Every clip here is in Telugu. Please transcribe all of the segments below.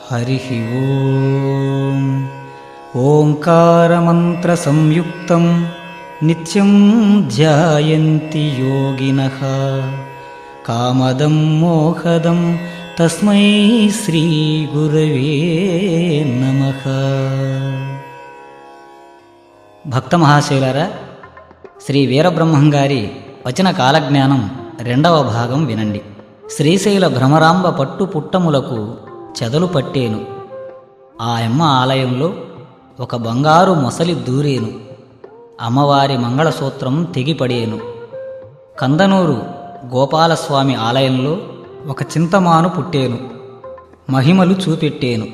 हरिः ॐ ओङ्कारमन्त्रसंयुक्तं नित्यं ध्यायन्ति योगिनः कामदं मोहदं तस्मै श्रीगुरवे नमः భక్త మహాశైలారా శ్రీ వీరబ్రహ్మం గారి వచన కాలజ్ఞానం రెండవ భాగం వినండి శ్రీశైల భ్రమరాంబ పట్టు పుట్టములకు చెదలు పట్టేను ఆ అమ్మ ఆలయంలో ఒక బంగారు మొసలి దూరేను అమ్మవారి మంగళసూత్రం తెగిపడేను కందనూరు గోపాలస్వామి ఆలయంలో ఒక చింతమాను పుట్టేను మహిమలు చూపెట్టేను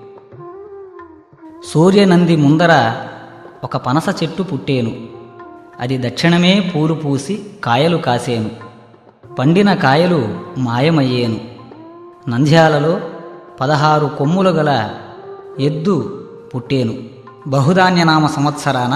సూర్యనంది ముందర ఒక పనస చెట్టు పుట్టేను అది దక్షిణమే పూలు పూసి కాయలు కాసేను పండిన కాయలు మాయమయ్యేను నంద్యాలలో పదహారు కొమ్ములు గల ఎద్దు పుట్టేను బహుధాన్యనామ సంవత్సరాన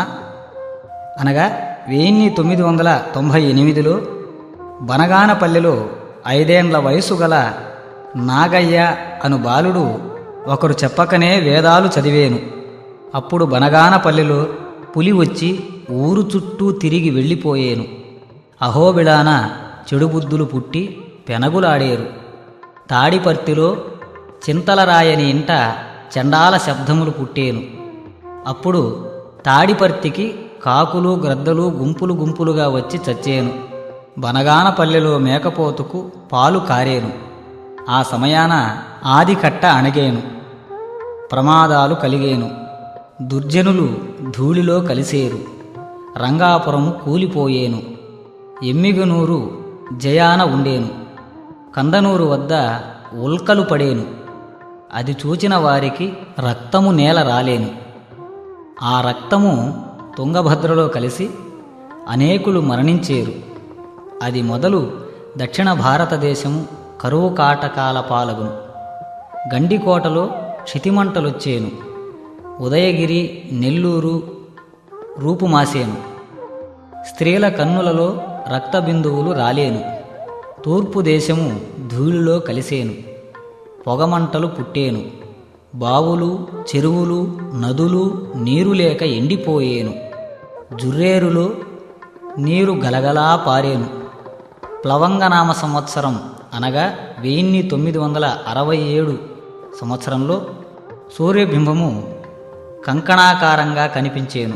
అనగా వెయ్యి తొమ్మిది వందల తొంభై ఎనిమిదిలో బనగానపల్లెలో ఐదేండ్ల వయసు గల నాగయ్య అను బాలుడు ఒకరు చెప్పకనే వేదాలు చదివేను అప్పుడు బనగానపల్లెలో పులి వచ్చి ఊరు చుట్టూ తిరిగి వెళ్ళిపోయేను అహోబిళాన చెడుబుద్ధులు పుట్టి పెనగులాడేరు తాడిపర్తిలో చింతలరాయని ఇంట చండాల శబ్దములు పుట్టేను అప్పుడు తాడిపర్తికి కాకులు గ్రద్దలు గుంపులు గుంపులుగా వచ్చి చచ్చేను బనగానపల్లెలో మేకపోతుకు పాలు కారేను ఆ సమయాన ఆదికట్ట అణగేను ప్రమాదాలు కలిగేను దుర్జనులు ధూళిలో కలిసేరు రంగాపురము కూలిపోయేను ఎమ్మిగనూరు జయాన ఉండేను కందనూరు వద్ద ఉల్కలు పడేను అది చూచిన వారికి రక్తము నేల రాలేను ఆ రక్తము తుంగభద్రలో కలిసి అనేకులు మరణించేరు అది మొదలు దక్షిణ భారతదేశము కరువు కాటకాల పాలగును గండికోటలో క్షితిమంటలొచ్చేను ఉదయగిరి నెల్లూరు రూపుమాసేను స్త్రీల కన్నులలో రక్తబిందువులు రాలేను తూర్పు దేశము ధూళిలో కలిసేను పొగమంటలు పుట్టేను బావులు చెరువులు నదులు నీరు లేక ఎండిపోయేను జుర్రేరులో నీరు గలగలా పారేను ప్లవంగనామ సంవత్సరం అనగా వెయ్యి తొమ్మిది వందల అరవై ఏడు సంవత్సరంలో సూర్యబింబము కంకణాకారంగా కనిపించేను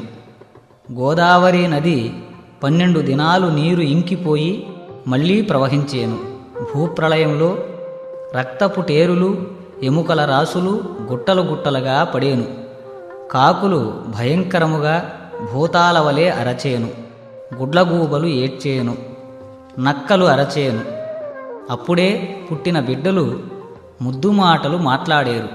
గోదావరి నది పన్నెండు దినాలు నీరు ఇంకిపోయి మళ్ళీ ప్రవహించేను భూప్రళయంలో రక్తపు టేరులు ఎముకల రాసులు గుట్టలు గుట్టలుగా పడేను కాకులు భయంకరముగా భూతాల వలె అరచేను గుడ్లగూబలు ఏడ్చేను నక్కలు అరచేను అప్పుడే పుట్టిన బిడ్డలు ముద్దు మాటలు మాట్లాడేరు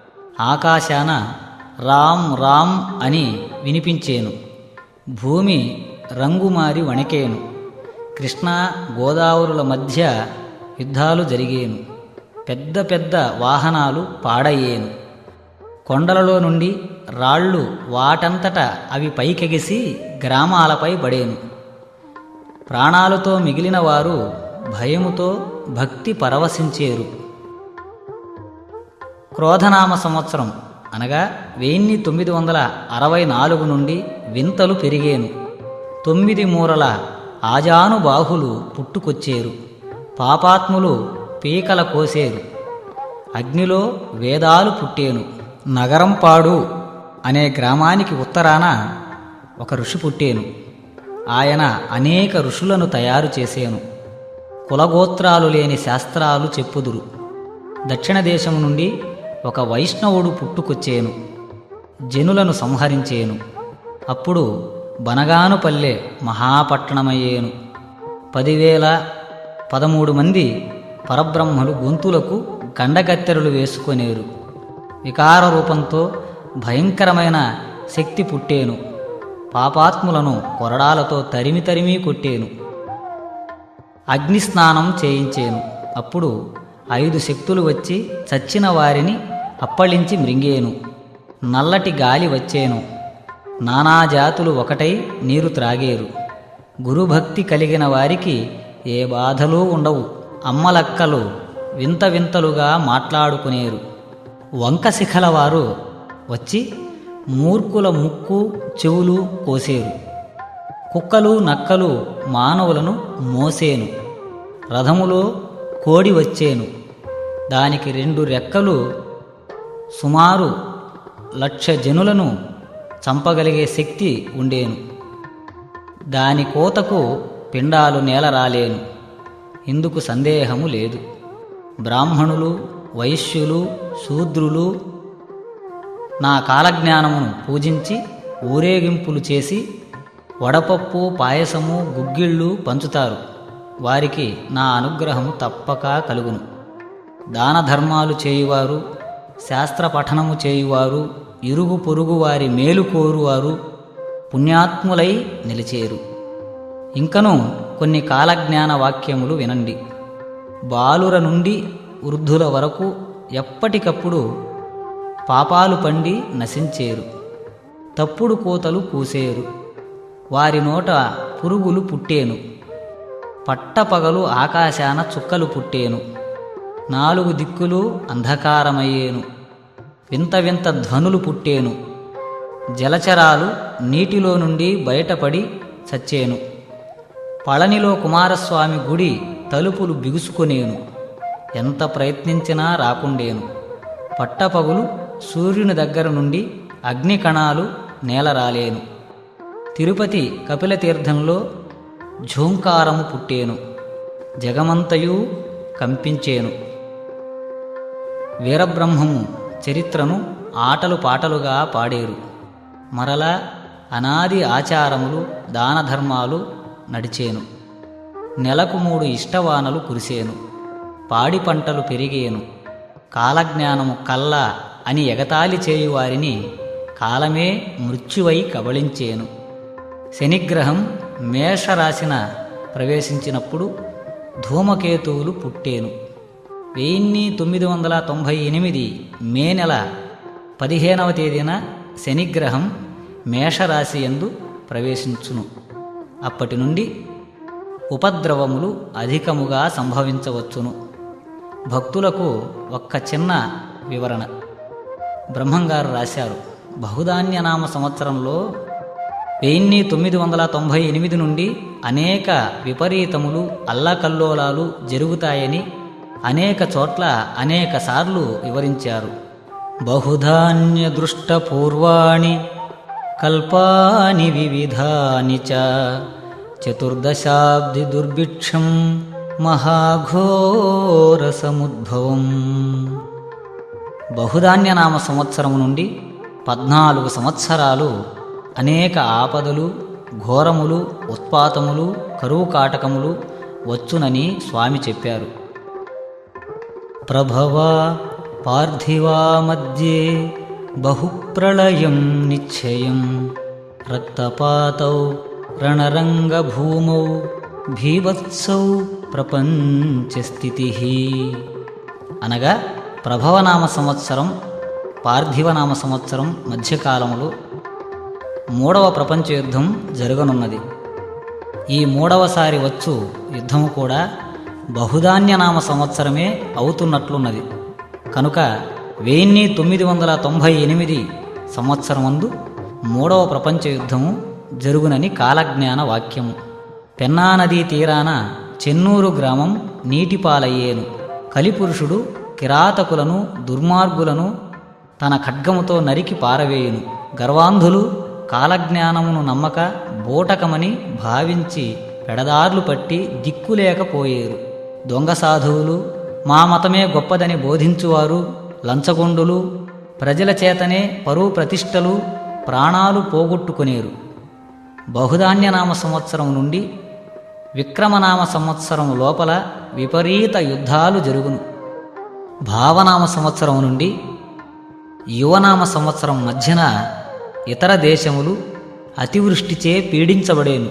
ఆకాశాన రామ్ రామ్ అని వినిపించేను భూమి రంగుమారి వణికేను కృష్ణా గోదావరుల మధ్య యుద్ధాలు జరిగేను పెద్ద పెద్ద వాహనాలు పాడయ్యేను కొండలలో నుండి రాళ్ళు వాటంతట అవి పైకెగిసి గ్రామాలపై పడేను ప్రాణాలతో మిగిలిన వారు భయముతో భక్తి పరవశించేరు క్రోధనామ సంవత్సరం అనగా వెయ్యి తొమ్మిది వందల అరవై నాలుగు నుండి వింతలు పెరిగేను తొమ్మిది మూరల ఆజానుబాహులు పుట్టుకొచ్చేరు పాపాత్ములు పీకల కోసేరు అగ్నిలో వేదాలు పుట్టేను నగరంపాడు అనే గ్రామానికి ఉత్తరాన ఒక ఋషి పుట్టేను ఆయన అనేక ఋషులను తయారు చేసేను కులగోత్రాలు లేని శాస్త్రాలు చెప్పుదురు దక్షిణ దేశం నుండి ఒక వైష్ణవుడు పుట్టుకొచ్చేను జనులను సంహరించేను అప్పుడు బనగానుపల్లె మహాపట్టణమయ్యేను పదివేల పదమూడు మంది పరబ్రహ్మలు గొంతులకు గండగత్తెరలు వేసుకొనేరు వికార రూపంతో భయంకరమైన శక్తి పుట్టేను పాపాత్ములను కొరడాలతో తరిమి తరిమి కొట్టేను అగ్నిస్నానం చేయించేను అప్పుడు ఐదు శక్తులు వచ్చి చచ్చిన వారిని అప్పళించి మృంగేను నల్లటి గాలి వచ్చేను నానా జాతులు ఒకటై నీరు త్రాగేరు గురుభక్తి కలిగిన వారికి ఏ బాధలు ఉండవు అమ్మలక్కలు వింత వింతలుగా మాట్లాడుకునేరు వంకశిఖల వారు వచ్చి మూర్ఖుల ముక్కు చెవులు కోసేరు కుక్కలు నక్కలు మానవులను మోసేను రథములో కోడి వచ్చేను దానికి రెండు రెక్కలు సుమారు లక్ష జనులను చంపగలిగే శక్తి ఉండేను దాని కోతకు పిండాలు నేల రాలేను ఇందుకు సందేహము లేదు బ్రాహ్మణులు వైశ్యులు శూద్రులు నా కాలజ్ఞానమును పూజించి ఊరేగింపులు చేసి వడపప్పు పాయసము గుగ్గిళ్ళు పంచుతారు వారికి నా అనుగ్రహము తప్పక కలుగును దాన ధర్మాలు చేయువారు శాస్త్ర పఠనము చేయువారు ఇరుగు పొరుగు వారి మేలు కోరువారు పుణ్యాత్ములై నిలిచేరు ఇంకను కొన్ని కాలజ్ఞాన వాక్యములు వినండి బాలుర నుండి వృద్ధుల వరకు ఎప్పటికప్పుడు పాపాలు పండి నశించేరు తప్పుడు కోతలు కూసేరు వారి నోట పురుగులు పుట్టేను పట్టపగలు ఆకాశాన చుక్కలు పుట్టేను నాలుగు దిక్కులు అంధకారమయ్యేను వింత వింత ధ్వనులు పుట్టేను జలచరాలు నీటిలో నుండి బయటపడి చచ్చేను పళనిలో కుమారస్వామి గుడి తలుపులు బిగుసుకొనేను ఎంత ప్రయత్నించినా రాకుండేను పట్టపగులు సూర్యుని దగ్గర నుండి అగ్నికణాలు నేల రాలేను తిరుపతి కపిలతీర్థంలో ఝూంకారము పుట్టేను జగమంతయు కంపించేను వీరబ్రహ్మము చరిత్రను ఆటలు పాటలుగా పాడేరు మరలా అనాది ఆచారములు దానధర్మాలు నడిచేను నెలకు మూడు ఇష్టవానలు కురిసేను పాడి పంటలు పెరిగేను కాలజ్ఞానము కల్లా అని ఎగతాళి చేయువారిని కాలమే మృత్యువై కబళించేను శనిగ్రహం మేషరాశిన ప్రవేశించినప్పుడు ధూమకేతువులు పుట్టేను వెయ్యిన్ని తొమ్మిది వందల తొంభై ఎనిమిది మే నెల పదిహేనవ తేదీన శనిగ్రహం మేషరాశి ఎందు ప్రవేశించును అప్పటి నుండి ఉపద్రవములు అధికముగా సంభవించవచ్చును భక్తులకు ఒక్క చిన్న వివరణ బ్రహ్మంగారు రాశారు బహుధాన్యనామ సంవత్సరంలో వెయ్యిన్ని తొమ్మిది వందల తొంభై ఎనిమిది నుండి అనేక విపరీతములు అల్లకల్లోలాలు జరుగుతాయని అనేక చోట్ల అనేక సార్లు వివరించారు బహుధాన్య దృష్ట పూర్వాణి కల్పాని వివిధాని చ చతుర్దశాబ్ది దుర్భిక్షం మహాఘోర సముద్భవం బహుధాన్యనామ సంవత్సరము నుండి పద్నాలుగు సంవత్సరాలు అనేక ఆపదలు ఘోరములు ఉత్పాతములు కరువు కాటకములు వచ్చునని స్వామి చెప్పారు ప్రభవా పార్థివా మధ్యే బహుప్రళయం నిశ్చయం రక్తపాతౌ రణరంగభూమౌ భీవత్సౌ ప్రపంచస్థితి అనగా ప్రభవనామ సంవత్సరం పార్థివనామ సంవత్సరం మధ్యకాలములో మూడవ ప్రపంచ యుద్ధం జరగనున్నది ఈ మూడవసారి వచ్చు యుద్ధము కూడా బహుధాన్యనామ సంవత్సరమే అవుతున్నట్లున్నది కనుక వెయ్యిన్ని తొమ్మిది వందల తొంభై ఎనిమిది సంవత్సరమందు మూడవ ప్రపంచ యుద్ధము జరుగునని కాలజ్ఞాన వాక్యము పెన్నా నదీ తీరాన చెన్నూరు గ్రామం నీటిపాలయ్యేను కలిపురుషుడు కిరాతకులను దుర్మార్గులను తన ఖడ్గముతో నరికి పారవేయును గర్వాంధులు కాలజ్ఞానమును నమ్మక బూటకమని భావించి పెడదార్లు పట్టి దిక్కులేకపోయేరు దొంగ సాధువులు మా మతమే గొప్పదని బోధించువారు లంచగొండులు ప్రజల చేతనే పరువు ప్రతిష్టలు ప్రాణాలు పోగొట్టుకునేరు బహుధాన్యనామ సంవత్సరం నుండి విక్రమనామ సంవత్సరం లోపల విపరీత యుద్ధాలు జరుగును భావనామ సంవత్సరం నుండి యువనామ సంవత్సరం మధ్యన ఇతర దేశములు అతివృష్టిచే పీడించబడేను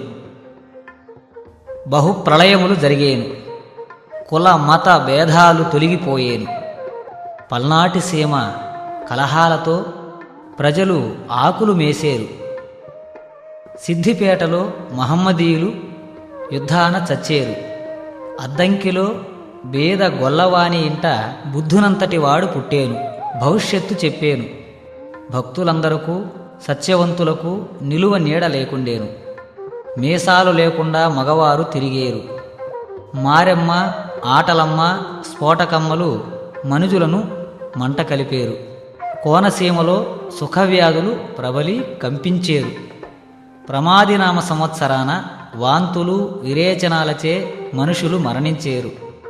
బహుప్రళయములు జరిగేను కుల మత భేదాలు తొలగిపోయేను పల్నాటి సీమ కలహాలతో ప్రజలు ఆకులు మేసేరు సిద్దిపేటలో మహమ్మదీయులు యుద్ధాన చచ్చేరు అద్దంకిలో బేద గొల్లవాని ఇంట బుద్ధునంతటి వాడు పుట్టేను భవిష్యత్తు చెప్పాను భక్తులందరకు సత్యవంతులకు నిలువ నీడ లేకుండేను మీసాలు లేకుండా మగవారు తిరిగేరు మారెమ్మ ఆటలమ్మ స్ఫోటకమ్మలు మనుజులను మంట కలిపేరు కోనసీమలో సుఖవ్యాధులు ప్రబలి కంపించేరు ప్రమాదినామ సంవత్సరాన వాంతులు విరేచనాలచే మనుషులు మరణించేరు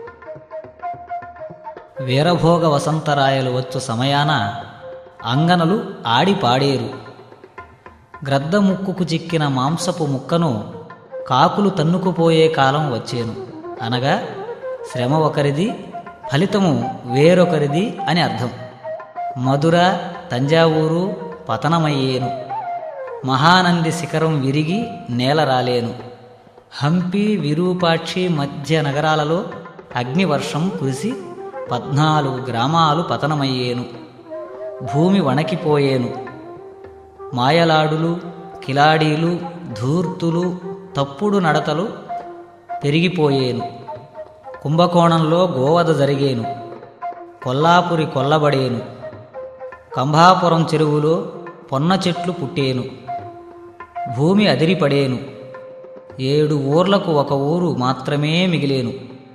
వీరభోగ వసంతరాయలు వచ్చు సమయాన అంగనలు ఆడి పాడేరు గ్రద్ద ముక్కుకు చిక్కిన మాంసపు ముక్కను కాకులు తన్నుకుపోయే కాలం వచ్చేను అనగా శ్రమ ఒకరిది ఫలితము వేరొకరిది అని అర్థం మధుర తంజావూరు పతనమయ్యేను మహానంది శిఖరం విరిగి నేల రాలేను హంపి విరూపాక్షి మధ్య నగరాలలో అగ్నివర్షం కురిసి పద్నాలుగు గ్రామాలు పతనమయ్యేను భూమి వణకిపోయేను మాయలాడులు కిలాడీలు ధూర్తులు తప్పుడు నడతలు పెరిగిపోయేను కుంభకోణంలో గోవధ జరిగేను కొల్లాపురి కొల్లబడేను కంభాపురం చెరువులో పొన్న చెట్లు పుట్టేను భూమి అదిరిపడేను ఏడు ఊర్లకు ఒక ఊరు మాత్రమే మిగిలేను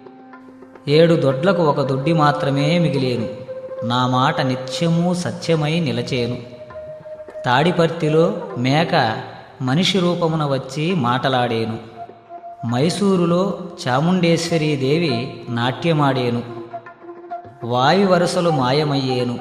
ఏడు దొడ్లకు ఒక దొడ్డి మాత్రమే మిగిలేను నా మాట నిత్యము సత్యమై నిలచేను తాడిపర్తిలో మేక మనిషి రూపమున వచ్చి మాటలాడేను మైసూరులో చాముండేశ్వరీదేవి నాట్యమాడేను వాయు వరుసలు మాయమయ్యేను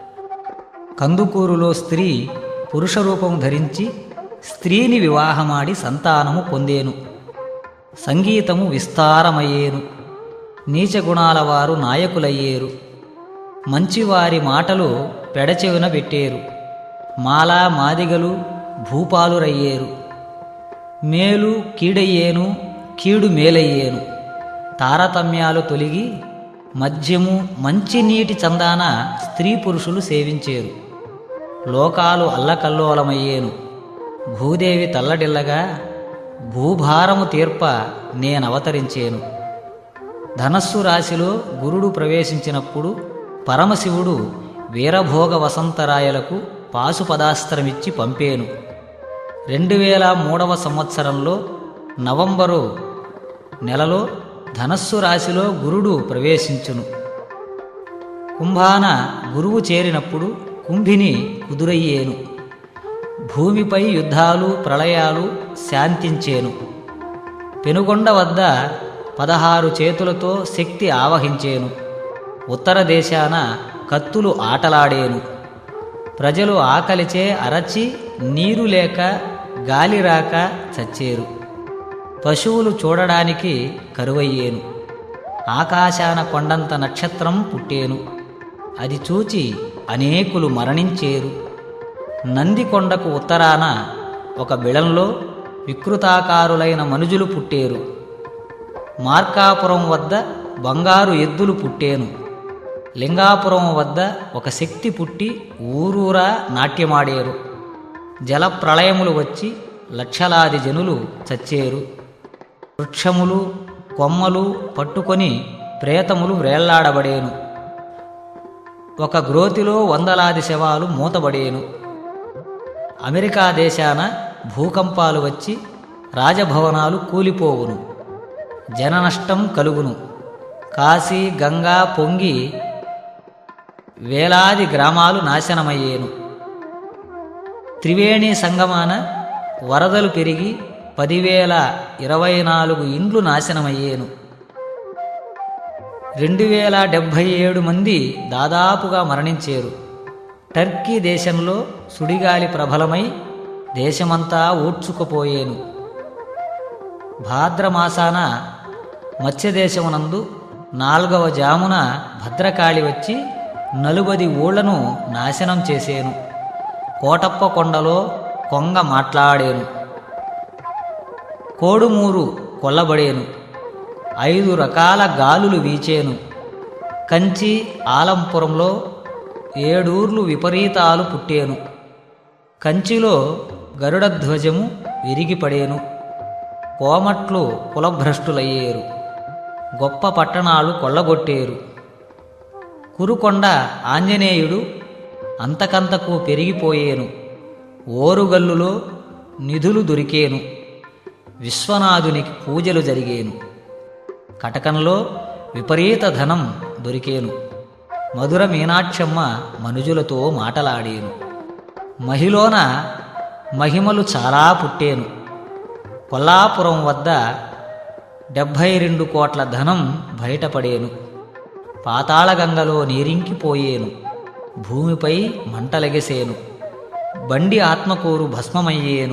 కందుకూరులో స్త్రీ పురుష రూపం ధరించి స్త్రీని వివాహమాడి సంతానము పొందేను సంగీతము విస్తారమయ్యేను నీచగుణాల వారు నాయకులయ్యేరు మంచివారి మాటలు పెడచెవిన పెట్టేరు మాలా మాదిగలు భూపాలురయ్యేరు మేలు కీడయ్యేను కీడు మేలయ్యేను తారతమ్యాలు తొలగి మద్యము మంచినీటి చందాన స్త్రీ పురుషులు సేవించేరు లోకాలు అల్లకల్లోలమయ్యేను భూదేవి తల్లడిల్లగా భూభారము తీర్ప నేనవతరించేను ధనస్సు రాశిలో గురుడు ప్రవేశించినప్పుడు పరమశివుడు వీరభోగ వసంతరాయలకు పాశుపదాస్త్రమిచ్చి పంపేను రెండు వేల మూడవ సంవత్సరంలో నవంబరు నెలలో ధనస్సు రాశిలో గురుడు ప్రవేశించును కుంభాన గురువు చేరినప్పుడు కుంభిని కుదురయ్యేను భూమిపై యుద్ధాలు ప్రళయాలు శాంతించేను పెనుగొండ వద్ద పదహారు చేతులతో శక్తి ఆవహించేను ఉత్తర దేశాన కత్తులు ఆటలాడేను ప్రజలు ఆకలిచే అరచి నీరు లేక గాలి రాక చచ్చేరు పశువులు చూడడానికి కరువయ్యేను ఆకాశాన కొండంత నక్షత్రం పుట్టేను అది చూచి అనేకులు మరణించేరు నందికొండకు ఉత్తరాన ఒక బిళంలో వికృతాకారులైన మనుజులు పుట్టేరు మార్కాపురం వద్ద బంగారు ఎద్దులు పుట్టేను లింగాపురం వద్ద ఒక శక్తి పుట్టి ఊరూరా నాట్యమాడేరు జల ప్రళయములు వచ్చి లక్షలాది జనులు చచ్చేరు వృక్షములు కొమ్మలు పట్టుకొని ప్రేతములు వ్రేళ్లాడబడేను ఒక గ్రోతిలో వందలాది శవాలు మూతబడేను అమెరికా దేశాన భూకంపాలు వచ్చి రాజభవనాలు కూలిపోవును జననష్టం కలుగును కాశీ గంగా పొంగి వేలాది గ్రామాలు నాశనమయ్యేను త్రివేణి సంగమాన వరదలు పెరిగి పదివేల ఇరవై నాలుగు ఇండ్లు నాశనమయ్యేను రెండు వేల డెబ్భై ఏడు మంది దాదాపుగా మరణించేరు టర్కీ దేశంలో సుడిగాలి ప్రబలమై దేశమంతా ఊడ్చుకుపోయేను భాద్రమాసాన మత్స్యదేశమునందు నాల్గవ జామున భద్రకాళి వచ్చి నలుబది ఊళ్లను నాశనం చేసేను కోటప్ప కొండలో కొంగ మాట్లాడేను కోడుమూరు కొల్లబడేను ఐదు రకాల గాలులు వీచేను కంచి ఆలంపురంలో ఏడూర్లు విపరీతాలు పుట్టేను కంచిలో గరుడధ్వజము విరిగిపడేను కోమట్లు కులభ్రష్టులయ్యేరు గొప్ప పట్టణాలు కొల్లగొట్టేరు కురుకొండ ఆంజనేయుడు అంతకంతకు పెరిగిపోయేను ఓరుగల్లులో నిధులు దొరికేను విశ్వనాథునికి పూజలు జరిగేను కటకంలో విపరీత ధనం దొరికేను మధుర మీనాక్షమ్మ మనుజులతో మాటలాడేను మహిలోన మహిమలు చాలా పుట్టేను కొల్లాపురం వద్ద డెబ్భై రెండు కోట్ల ధనం బయటపడేను పాతాళగంగలో నీరింకిపోయేను భూమిపై మంటలెగసేను బండి ఆత్మకూరు భస్మమయ్యేను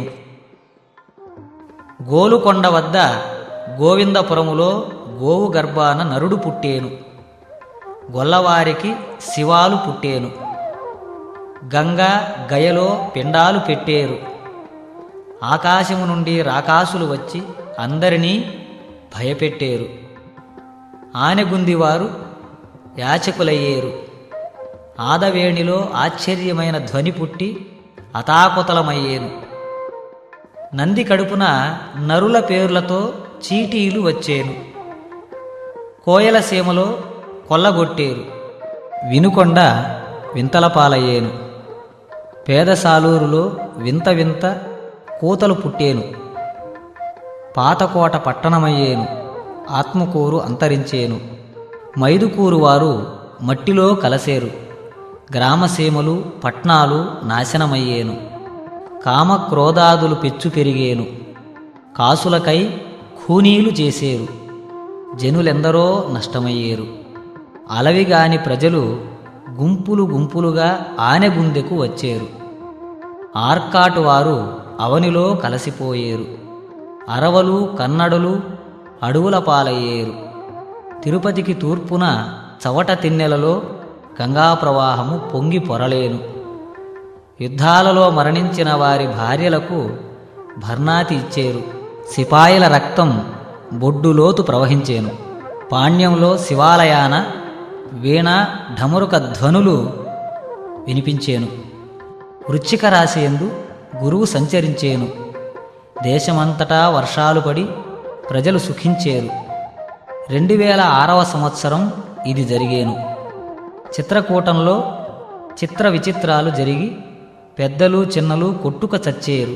గోలుకొండ వద్ద గోవిందపురములో గోవు గర్భాన నరుడు పుట్టేను గొల్లవారికి శివాలు పుట్టేను గంగా గయలో పిండాలు పెట్టేరు ఆకాశము నుండి రాకాసులు వచ్చి అందరినీ భయపెట్టేరు ఆనెగుందివారు యాచకులయ్యేరు ఆదవేణిలో ఆశ్చర్యమైన ధ్వని పుట్టి అతాకుతలమయ్యేను నంది కడుపున నరుల పేర్లతో చీటీలు వచ్చేను కోయల సీమలో కొల్లగొట్టేరు వినుకొండ వింతలపాలయ్యేను పేదసాలూరులో వింత వింత కూతలు పుట్టేను పాతకోట పట్టణమయ్యేను ఆత్మకూరు అంతరించేను మైదుకూరు వారు మట్టిలో కలసేరు గ్రామసీమలు పట్నాలు నాశనమయ్యేను కామక్రోధాదులు పెచ్చు పెరిగేను కాసులకై ఖూనీలు చేసేరు జనులెందరో నష్టమయ్యేరు అలవిగాని ప్రజలు గుంపులు గుంపులుగా ఆనెగుందెకు వచ్చేరు ఆర్కాటు వారు అవనిలో కలసిపోయేరు అరవలు కన్నడులు అడవుల పాలయ్యేరు తిరుపతికి తూర్పున చవట తిన్నెలలో గంగా ప్రవాహము పొంగి పొరలేను యుద్ధాలలో మరణించిన వారి భార్యలకు భర్నాతి ఇచ్చేరు సిపాయిల రక్తం బొడ్డులోతు ప్రవహించేను పాణ్యంలో శివాలయాన వీణ ఢమరుక ధ్వనులు వినిపించేను వృచ్చిక రాశియందు గురువు సంచరించేను దేశమంతటా వర్షాలు పడి ప్రజలు సుఖించేరు రెండు వేల ఆరవ సంవత్సరం ఇది జరిగేను చిత్రకూటంలో చిత్ర విచిత్రాలు జరిగి పెద్దలు చిన్నలు కొట్టుక చచ్చేరు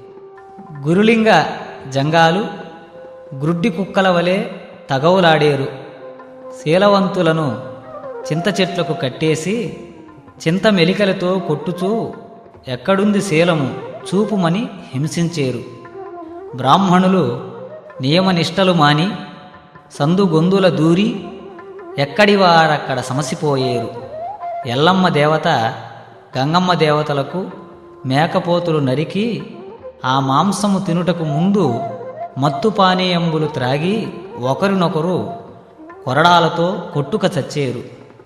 గురులింగ జంగాలు గ్రుడ్డి కుక్కల వలె తగవులాడేరు శీలవంతులను చింత చెట్లకు కట్టేసి చింత మెలికలతో కొట్టుచూ ఎక్కడుంది శీలము చూపుమని హింసించేరు బ్రాహ్మణులు నియమనిష్టలు మాని సందుగొందుల దూరి ఎక్కడి వారక్కడ సమసిపోయేరు ఎల్లమ్మ దేవత గంగమ్మ దేవతలకు మేకపోతులు నరికి ఆ మాంసము తినుటకు ముందు మత్తు పానీయంబులు త్రాగి ఒకరినొకరు కొరడాలతో కొట్టుక చచ్చేరు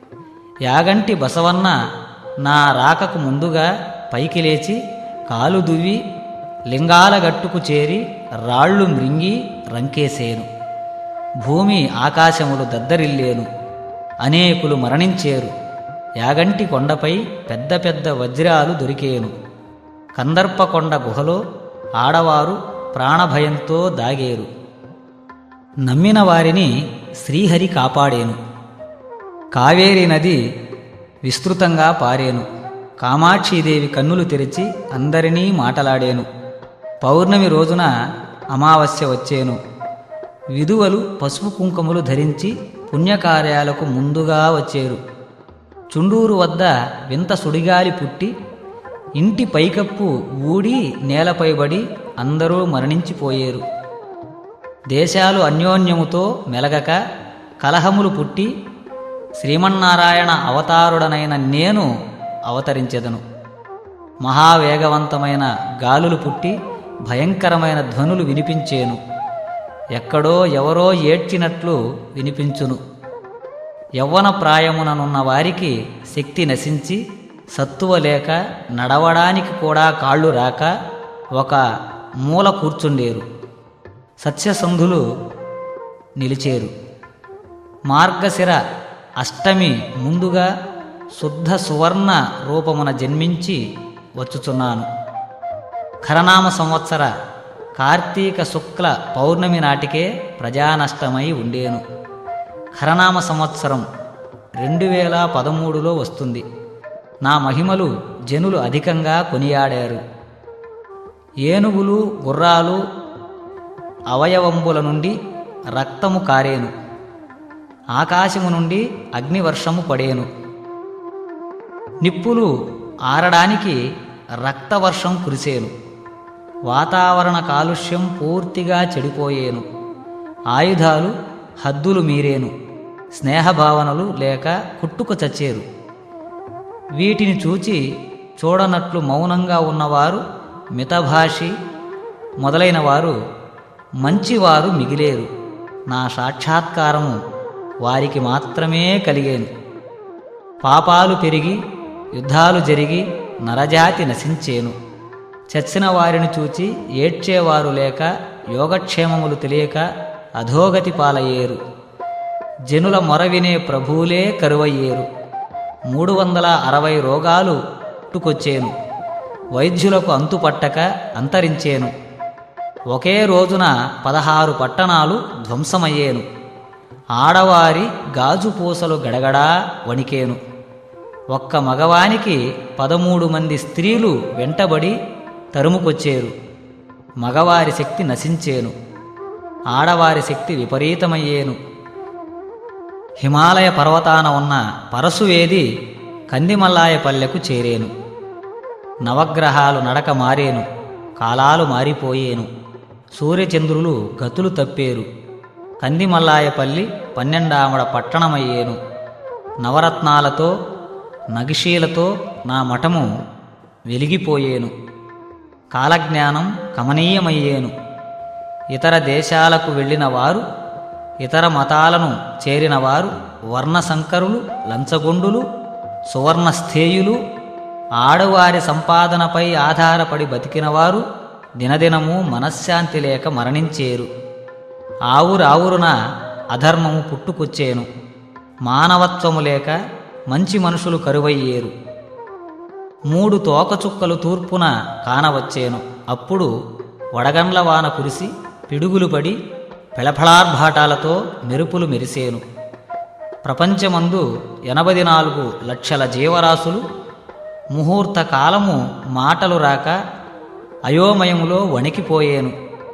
యాగంటి బసవన్న నా రాకకు ముందుగా పైకి లేచి కాలు దువ్వి లింగాల గట్టుకు చేరి రాళ్ళు మృంగి రంకేసేను భూమి ఆకాశములు దద్దరిల్లేను అనేకులు మరణించేరు యాగంటి కొండపై పెద్ద పెద్ద వజ్రాలు దొరికేను కందర్పకొండ గుహలో ఆడవారు ప్రాణభయంతో దాగేరు నమ్మిన వారిని శ్రీహరి కాపాడేను కావేరీ నది విస్తృతంగా పారేను కామాక్షీదేవి కన్నులు తెరిచి అందరినీ మాటలాడేను పౌర్ణమి రోజున అమావాస్య వచ్చేను విధువలు పసుపు కుంకుమలు ధరించి పుణ్యకార్యాలకు ముందుగా వచ్చేరు చుండూరు వద్ద వింత సుడిగాలి పుట్టి ఇంటి పైకప్పు ఊడి నేలపైబడి అందరూ మరణించిపోయేరు దేశాలు అన్యోన్యముతో మెలగక కలహములు పుట్టి శ్రీమన్నారాయణ అవతారుడనైన నేను అవతరించెదను మహావేగవంతమైన గాలులు పుట్టి భయంకరమైన ధ్వనులు వినిపించేను ఎక్కడో ఎవరో ఏడ్చినట్లు వినిపించును యవ్వన ప్రాయముననున్న వారికి శక్తి నశించి సత్తువ లేక నడవడానికి కూడా కాళ్ళు రాక ఒక మూల కూర్చుండేరు సత్యసంధులు నిలిచేరు మార్గశిర అష్టమి ముందుగా శుద్ధ సువర్ణ రూపమున జన్మించి వచ్చుచున్నాను ఖరనామ సంవత్సర కార్తీక శుక్ల పౌర్ణమి నాటికే ప్రజానష్టమై ఉండేను ఖరనామ సంవత్సరం రెండు వేల పదమూడులో వస్తుంది నా మహిమలు జనులు అధికంగా కొనియాడారు ఏనుగులు గుర్రాలు అవయవంబుల నుండి రక్తము కారేను ఆకాశము నుండి అగ్నివర్షము పడేను నిప్పులు ఆరడానికి రక్తవర్షం కురిసేను వాతావరణ కాలుష్యం పూర్తిగా చెడిపోయేను ఆయుధాలు హద్దులు మీరేను స్నేహభావనలు లేక కుట్టుకు చచ్చేరు వీటిని చూచి చూడనట్లు మౌనంగా ఉన్నవారు మితభాషి మొదలైన వారు మంచివారు మిగిలేరు నా సాక్షాత్కారము వారికి మాత్రమే కలిగేను పాపాలు పెరిగి యుద్ధాలు జరిగి నరజాతి నశించేను చచ్చిన వారిని చూచి ఏడ్చేవారు లేక యోగక్షేమములు తెలియక అధోగతి పాలయ్యేరు జనుల మొర వినే ప్రభువులే కరువయ్యేరు మూడు వందల అరవై రోగాలు పుట్టుకొచ్చేను వైద్యులకు అంతుపట్టక అంతరించేను ఒకే రోజున పదహారు పట్టణాలు ధ్వంసమయ్యేను ఆడవారి గాజు పూసలు గడగడా వణికేను ఒక్క మగవానికి పదమూడు మంది స్త్రీలు వెంటబడి తరుముకొచ్చేరు మగవారి శక్తి నశించేను ఆడవారి శక్తి విపరీతమయ్యేను హిమాలయ పర్వతాన ఉన్న పరశువేది కందిమల్లాయ పల్లెకు చేరేను నవగ్రహాలు నడక మారేను కాలాలు మారిపోయేను సూర్యచంద్రులు గతులు తప్పేరు కందిమల్లాయపల్లి పన్నెండామడ పట్టణమయ్యేను నవరత్నాలతో నగిషీలతో నా మఠము వెలిగిపోయేను కాలజ్ఞానం కమనీయమయ్యేను ఇతర దేశాలకు వెళ్ళిన వారు ఇతర మతాలను చేరిన వారు వర్ణశంకరులు లంచగొండులు సువర్ణస్థేయులు ఆడవారి సంపాదనపై ఆధారపడి బతికినవారు దినదినము మనశ్శాంతి లేక మరణించేరు ఆవురావురున అధర్మము పుట్టుకొచ్చేను మానవత్వము లేక మంచి మనుషులు కరువయ్యేరు మూడు తోకచుక్కలు తూర్పున కానవచ్చేను అప్పుడు వడగండ్ల వాన కురిసి పిడుగులు పడి పెళఫళార్భాటాలతో మెరుపులు మెరిసేను ప్రపంచమందు ఎనభై నాలుగు లక్షల జీవరాశులు ముహూర్త కాలము మాటలు రాక అయోమయములో వణికిపోయేను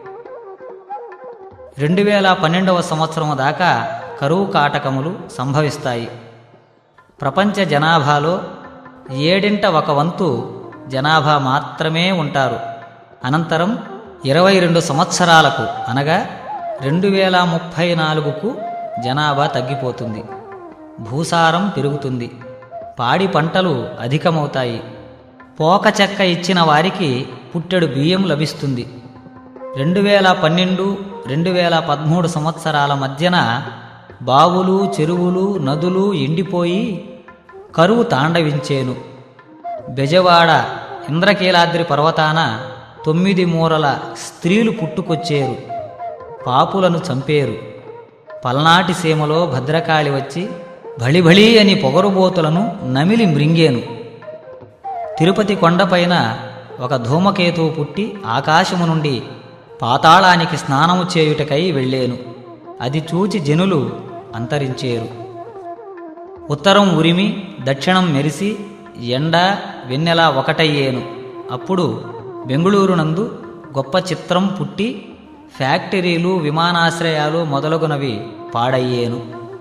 రెండు వేల పన్నెండవ సంవత్సరం దాకా కరువు కాటకములు సంభవిస్తాయి ప్రపంచ జనాభాలో ఏడింట ఒక వంతు జనాభా మాత్రమే ఉంటారు అనంతరం ఇరవై రెండు సంవత్సరాలకు అనగా రెండు వేల ముప్పై నాలుగుకు జనాభా తగ్గిపోతుంది భూసారం పెరుగుతుంది పాడి పంటలు అధికమవుతాయి పోక చెక్క ఇచ్చిన వారికి పుట్టెడు బియ్యం లభిస్తుంది రెండు వేల పన్నెండు రెండు వేల పదమూడు సంవత్సరాల మధ్యన బావులు చెరువులు నదులు ఎండిపోయి కరువు తాండవించేను బెజవాడ ఇంద్రకీలాద్రి పర్వతాన తొమ్మిది మూరల స్త్రీలు పుట్టుకొచ్చేరు పాపులను చంపేరు పల్నాటి సీమలో భద్రకాళి వచ్చి భళిభళీ అని పొగరుబోతులను నమిలి మృంగేను తిరుపతి కొండపైన ఒక ధూమకేతువు పుట్టి ఆకాశము నుండి పాతాళానికి స్నానము చేయుటకై వెళ్ళేను అది చూచి జనులు అంతరించేరు ఉత్తరం ఉరిమి దక్షిణం మెరిసి ఎండ వెన్నెల ఒకటయ్యేను అప్పుడు బెంగుళూరునందు గొప్ప చిత్రం పుట్టి ఫ్యాక్టరీలు విమానాశ్రయాలు మొదలగునవి పాడయ్యేను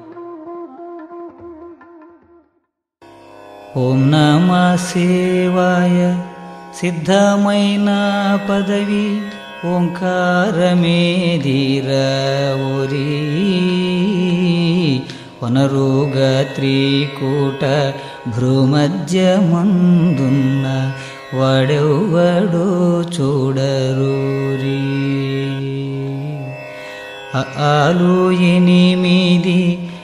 ఓం నమ శివాయ సిద్ధమైన పదవి ఓంకారమే ధీర ఓరి వనరుగ త్రికూట భ్రూమధ్యమందున్న వడెవ్వడో చూడరూరి ఆలు ఎనిమిది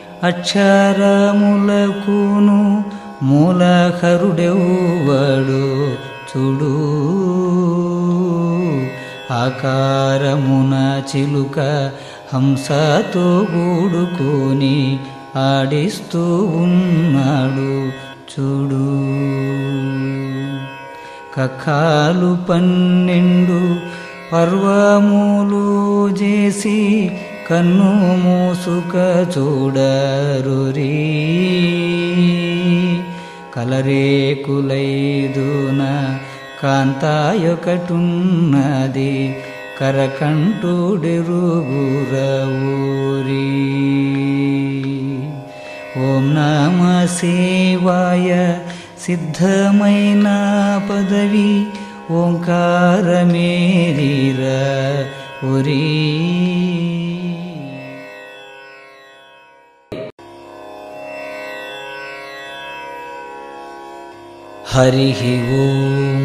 అక్షరములకును మూలహరుడెవ్వడు చూడు ఆకారమున చిలుక హంసతో గూడుకొని ఆడిస్తూ ఉన్నాడు చూడు కఖాలు పన్నెండు పర్వములు చేసి కన్ను మూసుక చూడరురీ కలరేకులైదున కాంతాయొకటున్నది కరకంఠుడెరుగుర ఊరి ఓం నమ శివాయ సిద్ధమైన పదవి ఓంకారమేరీర ఉరీ హరి ఓం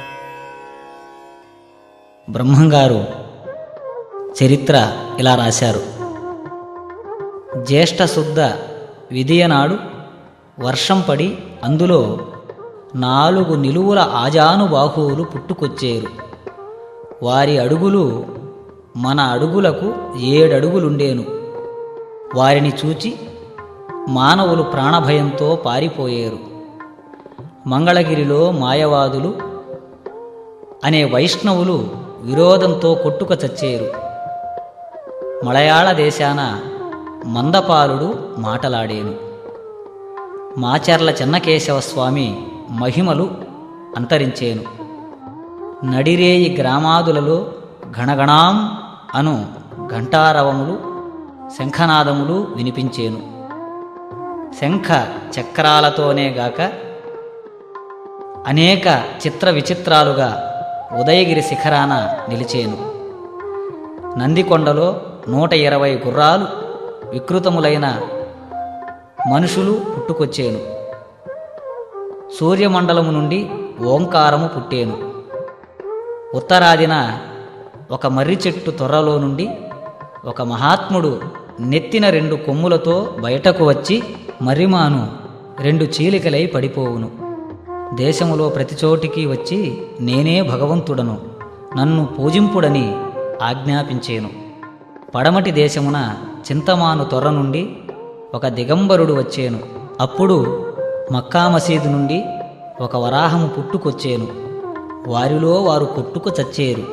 బ్రహ్మంగారు చరిత్ర ఇలా రాశారు జ్యేష్ఠ శుద్ధ విధియనాడు వర్షం పడి అందులో నాలుగు నిలువుల ఆజానుబాహువులు పుట్టుకొచ్చేరు వారి అడుగులు మన అడుగులకు ఏడడుగులుండేను వారిని చూచి మానవులు ప్రాణభయంతో పారిపోయేరు మంగళగిరిలో మాయవాదులు అనే వైష్ణవులు విరోధంతో కొట్టుక చచ్చేరు మలయాళ దేశాన మందపాలుడు మాటలాడేను మాచర్ల చెన్నకేశవ స్వామి మహిమలు అంతరించేను నడిరేయి గ్రామాదులలో గణగణాం అను ఘంటారవములు శంఖనాదములు వినిపించేను శంఖ చక్రాలతోనే గాక అనేక చిత్ర విచిత్రాలుగా ఉదయగిరి శిఖరాన నిలిచేను నందికొండలో నూట ఇరవై గుర్రాలు వికృతములైన మనుషులు పుట్టుకొచ్చేను సూర్యమండలము నుండి ఓంకారము పుట్టేను ఉత్తరాదిన ఒక మర్రి చెట్టు తొర్రలో నుండి ఒక మహాత్ముడు నెత్తిన రెండు కొమ్ములతో బయటకు వచ్చి మర్రిమాను రెండు చీలికలై పడిపోవును దేశములో ప్రతి చోటికి వచ్చి నేనే భగవంతుడను నన్ను పూజింపుడని ఆజ్ఞాపించేను పడమటి దేశమున చింతమాను తొర్ర నుండి ఒక దిగంబరుడు వచ్చేను అప్పుడు మక్కా మసీదు నుండి ఒక వరాహము పుట్టుకొచ్చేను వారిలో వారు కొట్టుకు చచ్చేరు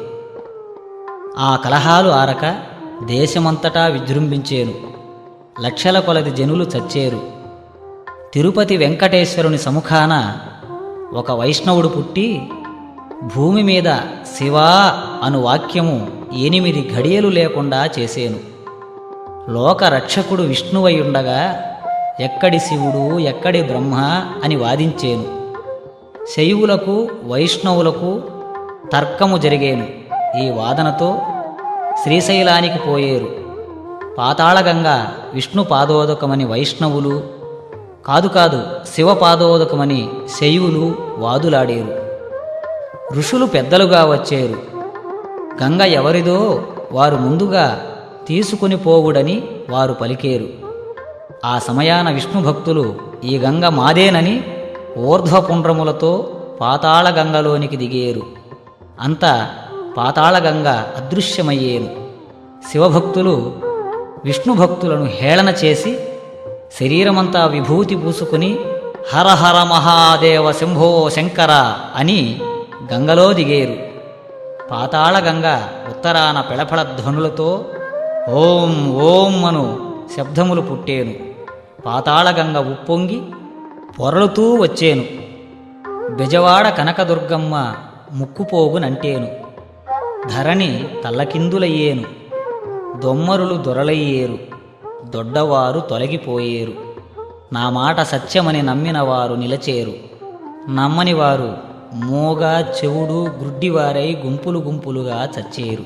ఆ కలహాలు ఆరక దేశమంతటా విజృంభించేను లక్షల కొలది జనులు చచ్చేరు తిరుపతి వెంకటేశ్వరుని సముఖాన ఒక వైష్ణవుడు పుట్టి భూమి మీద శివా అను వాక్యము ఎనిమిది ఘడియలు లేకుండా చేసేను లోక రక్షకుడు విష్ణువై ఉండగా ఎక్కడి శివుడు ఎక్కడి బ్రహ్మ అని వాదించేను శైవులకు వైష్ణవులకు తర్కము జరిగేను ఈ వాదనతో శ్రీశైలానికి పోయేరు పాతాళగంగ విష్ణు పాదోదకమని వైష్ణవులు కాదు కాదు శివ పాదోదకమని శైవులు వాదులాడేరు ఋషులు పెద్దలుగా వచ్చేరు గంగ ఎవరిదో వారు ముందుగా తీసుకుని పోవుడని వారు పలికేరు ఆ సమయాన విష్ణు భక్తులు ఈ గంగ మాదేనని ఊర్ధ్వపుండ్రములతో పాతాళగంగలోనికి దిగేరు అంత పాతాళగంగ అదృశ్యమయ్యేను శివభక్తులు విష్ణు భక్తులను హేళన చేసి శరీరమంతా విభూతి పూసుకుని హర హర మహాదేవ శంభో శంకర అని గంగలో దిగేరు పాతాళగంగ ఉత్తరాన పెళపళ ధ్వనులతో ఓం ఓం అను శబ్దములు పుట్టేను పాతాళగంగ ఉప్పొంగి పొరలుతూ వచ్చేను బెజవాడ కనకదుర్గమ్మ ముక్కుపోగునంటేను ధరణి తల్లకిందులయ్యేను దొమ్మరులు దొరలయ్యేరు దొడ్డవారు తొలగిపోయేరు నా మాట సత్యమని నమ్మిన వారు నిలచేరు నమ్మని వారు మోగ చెవుడు గ్రుడ్డివారై గుంపులు గుంపులుగా చచ్చేరు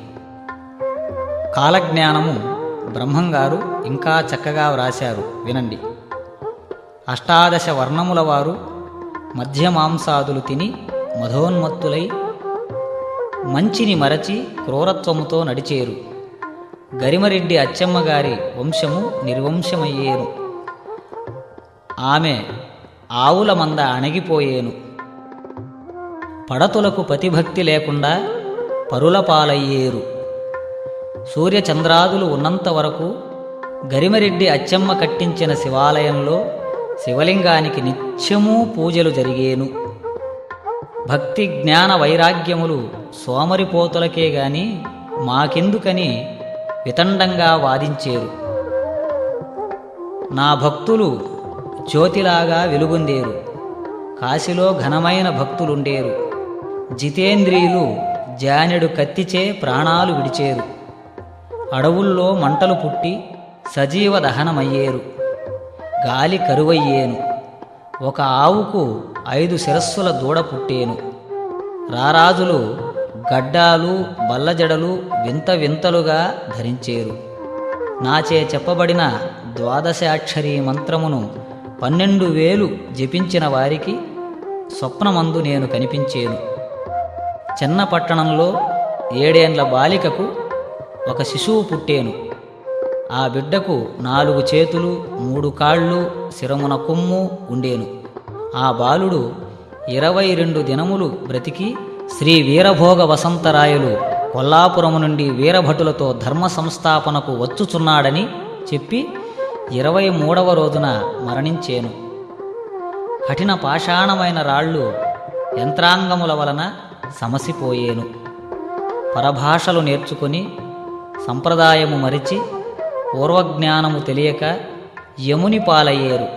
కాలజ్ఞానము బ్రహ్మంగారు ఇంకా చక్కగా వ్రాశారు వినండి అష్టాదశ వర్ణముల వారు మధ్యమాంసాదులు తిని మధోన్మత్తులై మంచిని మరచి క్రూరత్వముతో నడిచేరు గరిమరెడ్డి అచ్చమ్మ గారి వంశము నిర్వంశమయ్యేను ఆమె ఆవుల మంద అణగిపోయేను పడతులకు పతిభక్తి లేకుండా పరుల పాలయ్యేరు సూర్యచంద్రాదులు ఉన్నంత వరకు గరిమరెడ్డి అచ్చమ్మ కట్టించిన శివాలయంలో శివలింగానికి నిత్యమూ పూజలు జరిగేను భక్తి జ్ఞాన వైరాగ్యములు సోమరిపోతులకే గాని మాకెందుకని వితండంగా వాదించేరు నా భక్తులు జ్యోతిలాగా వెలుగొందేరు కాశీలో ఘనమైన భక్తులుండేరు జితేంద్రియులు జానెడు కత్తిచే ప్రాణాలు విడిచేరు అడవుల్లో మంటలు పుట్టి సజీవ దహనమయ్యేరు గాలి కరువయ్యేను ఒక ఆవుకు ఐదు శిరస్సుల దూడ పుట్టేను రారాజులు గడ్డాలు బల్లజడలు వింత వింతలుగా ధరించేరు నాచే చెప్పబడిన ద్వాదశాక్షరీ మంత్రమును పన్నెండు వేలు జపించిన వారికి స్వప్నమందు నేను కనిపించేను చిన్న పట్టణంలో ఏడేండ్ల బాలికకు ఒక శిశువు పుట్టేను ఆ బిడ్డకు నాలుగు చేతులు మూడు కాళ్ళు శిరమున కొమ్ము ఉండేను ఆ బాలుడు ఇరవై రెండు దినములు బ్రతికి శ్రీ వీరభోగ వసంతరాయలు కొల్లాపురము నుండి వీరభటులతో ధర్మ సంస్థాపనకు వచ్చుచున్నాడని చెప్పి ఇరవై మూడవ రోజున మరణించేను కఠిన పాషాణమైన రాళ్ళు యంత్రాంగముల వలన సమసిపోయేను పరభాషలు నేర్చుకుని సంప్రదాయము మరిచి పూర్వజ్ఞానము తెలియక యముని పాలయ్యేరు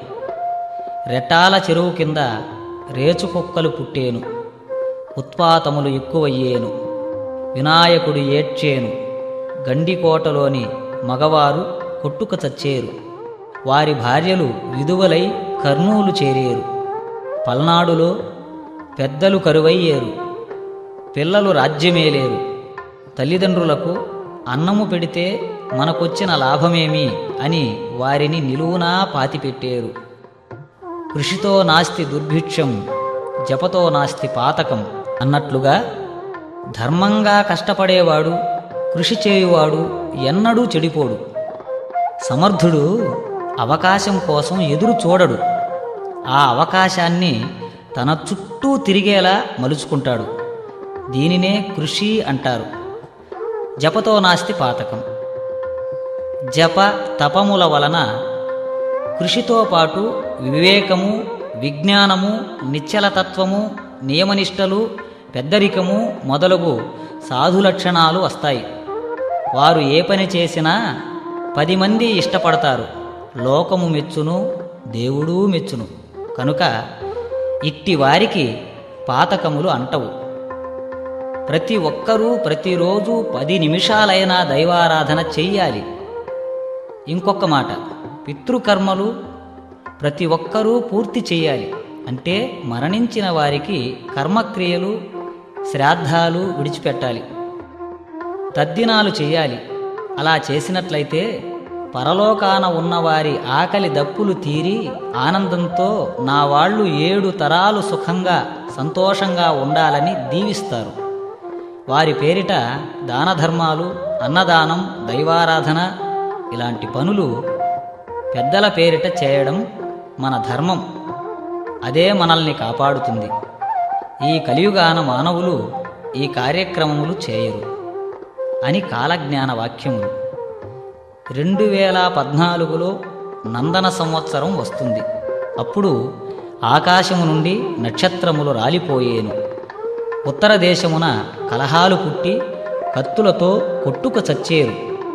రెట్టాల చెరువు కింద రేచుకుక్కలు పుట్టేను ఉత్పాతములు ఎక్కువయ్యేను వినాయకుడు ఏడ్చేను గండికోటలోని మగవారు కొట్టుక చచ్చేరు వారి భార్యలు విధువలై కర్నూలు చేరేరు పల్నాడులో పెద్దలు కరువయ్యేరు పిల్లలు రాజ్యమేలేరు తల్లిదండ్రులకు అన్నము పెడితే మనకొచ్చిన లాభమేమి అని వారిని నిలువునా పాతిపెట్టేరు కృషితో నాస్తి దుర్భిక్షం జపతో నాస్తి పాతకం అన్నట్లుగా ధర్మంగా కష్టపడేవాడు కృషి చేయువాడు ఎన్నడూ చెడిపోడు సమర్థుడు అవకాశం కోసం ఎదురు చూడడు ఆ అవకాశాన్ని తన చుట్టూ తిరిగేలా మలుచుకుంటాడు దీనినే కృషి అంటారు జపతో నాస్తి పాతకం జప తపముల వలన కృషితో పాటు వివేకము విజ్ఞానము నిశ్చలతత్వము నియమనిష్టలు పెద్దరికము మొదలగు సాధు లక్షణాలు వస్తాయి వారు ఏ పని చేసినా పది మంది ఇష్టపడతారు లోకము మెచ్చును దేవుడూ మెచ్చును కనుక ఇట్టి వారికి పాతకములు అంటవు ప్రతి ఒక్కరూ ప్రతిరోజు పది నిమిషాలైనా దైవారాధన చెయ్యాలి ఇంకొక మాట పితృకర్మలు ప్రతి ఒక్కరూ పూర్తి చేయాలి అంటే మరణించిన వారికి కర్మక్రియలు శ్రాద్ధాలు విడిచిపెట్టాలి తద్దినాలు చేయాలి అలా చేసినట్లయితే పరలోకాన ఉన్నవారి ఆకలి దప్పులు తీరి ఆనందంతో నా వాళ్ళు ఏడు తరాలు సుఖంగా సంతోషంగా ఉండాలని దీవిస్తారు వారి పేరిట దాన ధర్మాలు అన్నదానం దైవారాధన ఇలాంటి పనులు పెద్దల పేరిట చేయడం మన ధర్మం అదే మనల్ని కాపాడుతుంది ఈ కలియుగాన మానవులు ఈ కార్యక్రమములు చేయరు అని కాలజ్ఞాన వాక్యములు రెండు వేల పద్నాలుగులో నందన సంవత్సరం వస్తుంది అప్పుడు ఆకాశము నుండి నక్షత్రములు రాలిపోయేను ఉత్తర దేశమున కలహాలు పుట్టి కత్తులతో కొట్టుక చచ్చేరు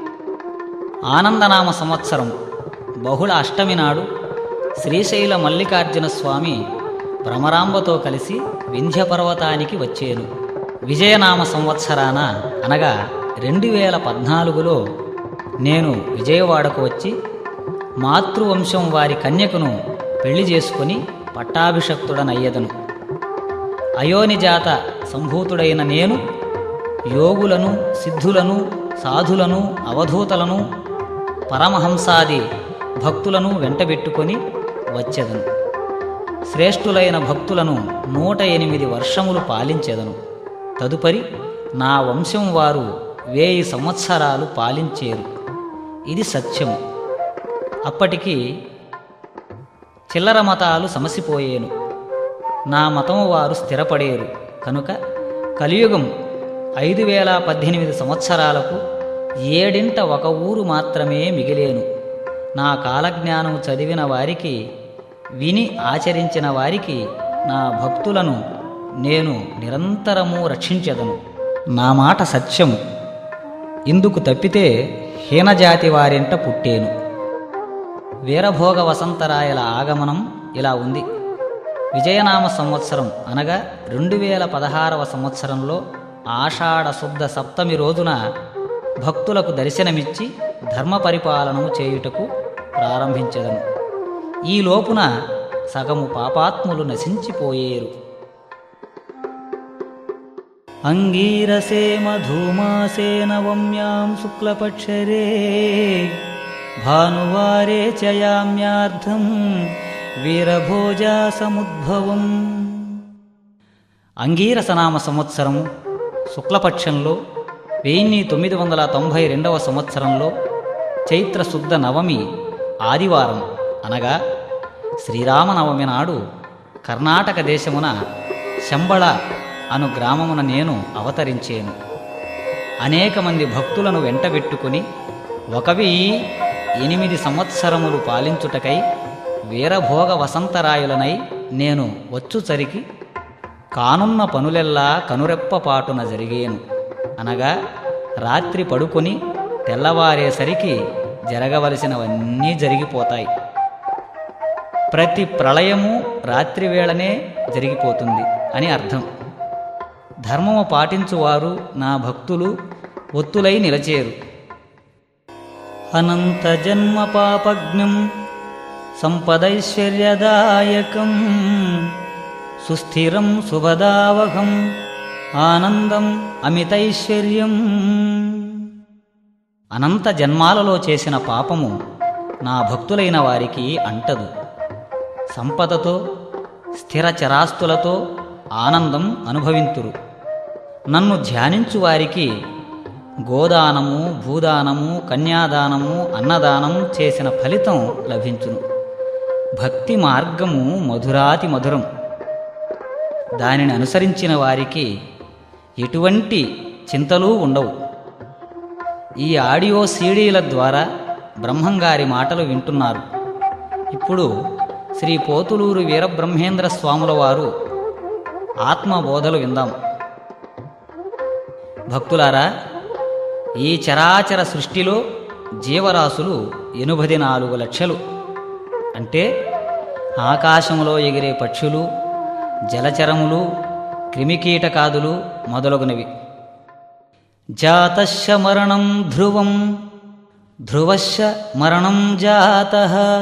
ఆనందనామ సంవత్సరం బహుళ అష్టమి నాడు శ్రీశైల మల్లికార్జున స్వామి భ్రమరాంబతో కలిసి వింధ్య పర్వతానికి వచ్చేను విజయనామ సంవత్సరాన అనగా రెండు వేల పద్నాలుగులో నేను విజయవాడకు వచ్చి మాతృవంశం వారి కన్యకును పెళ్లి చేసుకుని పట్టాభిషక్తుడనయ్యదను అయోనిజాత సంభూతుడైన నేను యోగులను సిద్ధులను సాధులను అవధూతలను పరమహంసాది భక్తులను వెంటబెట్టుకొని వచ్చెదను శ్రేష్ఠులైన భక్తులను నూట ఎనిమిది వర్షములు పాలించెదను తదుపరి నా వంశం వారు వేయి సంవత్సరాలు పాలించేరు ఇది సత్యము అప్పటికి చిల్లర మతాలు సమసిపోయేను నా మతము వారు స్థిరపడేరు కనుక కలియుగం ఐదు వేల పద్దెనిమిది సంవత్సరాలకు ఏడింట ఒక ఊరు మాత్రమే మిగిలేను నా కాలజ్ఞానం చదివిన వారికి విని ఆచరించిన వారికి నా భక్తులను నేను నిరంతరము రక్షించెదను నా మాట సత్యము ఇందుకు తప్పితే హీనజాతి వారింట పుట్టేను వీరభోగ వసంతరాయల ఆగమనం ఇలా ఉంది విజయనామ సంవత్సరం అనగా రెండు వేల పదహారవ సంవత్సరంలో ఆషాఢ శుద్ధ సప్తమి రోజున భక్తులకు దర్శనమిచ్చి ధర్మ పరిపాలనము చేయుటకు ప్రారంభించెదను ఈ లోపున సగము పాపాత్ములు నశించిపోయేరు అంగీరసే మధుమాసే నవమ్యాం శుక్లపక్షరే భానువారే చయామ్యార్థం వీరభోజా సముద్భవం అంగీరసనామ సంవత్సరము శుక్లపక్షంలో వెయ్యి తొమ్మిది వందల తొంభై రెండవ సంవత్సరంలో చైత్రశుద్ధ నవమి ఆదివారం అనగా శ్రీరామనవమి నాడు కర్ణాటక దేశమున శంబళ అను గ్రామమున నేను అవతరించేను అనేక మంది భక్తులను వెంటబెట్టుకుని ఒకవి ఎనిమిది సంవత్సరములు పాలించుటకై వీరభోగ వసంతరాయులనై నేను వచ్చుచరికి కానున్న పనులెల్లా కనురెప్పపాటున జరిగేను అనగా రాత్రి పడుకొని తెల్లవారేసరికి జరగవలసినవన్నీ జరిగిపోతాయి ప్రతి ప్రళయము రాత్రి వేళనే జరిగిపోతుంది అని అర్థం ధర్మము పాటించువారు నా భక్తులు ఒత్తులై నిలచేరు అనంత జన్మ పాపజ్ఞం సంపదైశ్వర్యదాయకం సుస్థిరం శుభదావహం ఆనందం అమితైశ్వర్యం అనంత జన్మాలలో చేసిన పాపము నా భక్తులైన వారికి అంటదు సంపదతో స్థిర చరాస్తులతో ఆనందం అనుభవింతురు నన్ను ధ్యానించు వారికి గోదానము భూదానము కన్యాదానము అన్నదానం చేసిన ఫలితం లభించును భక్తి మార్గము మధురాతి మధురం దానిని అనుసరించిన వారికి ఎటువంటి చింతలు ఉండవు ఈ ఆడియో సీడీల ద్వారా బ్రహ్మంగారి మాటలు వింటున్నారు ఇప్పుడు శ్రీ పోతులూరు వీరబ్రహ్మేంద్ర స్వాముల వారు ఆత్మబోధలు విందాం భక్తులారా ఈ చరాచర సృష్టిలో జీవరాశులు ఎనుభది నాలుగు లక్షలు అంటే ఆకాశంలో ఎగిరే పక్షులు జలచరములు క్రిమికీటకాదులు మొదలగునవి జాతశ మరణం ధ్రువం ధ్రువశ మరణం జాత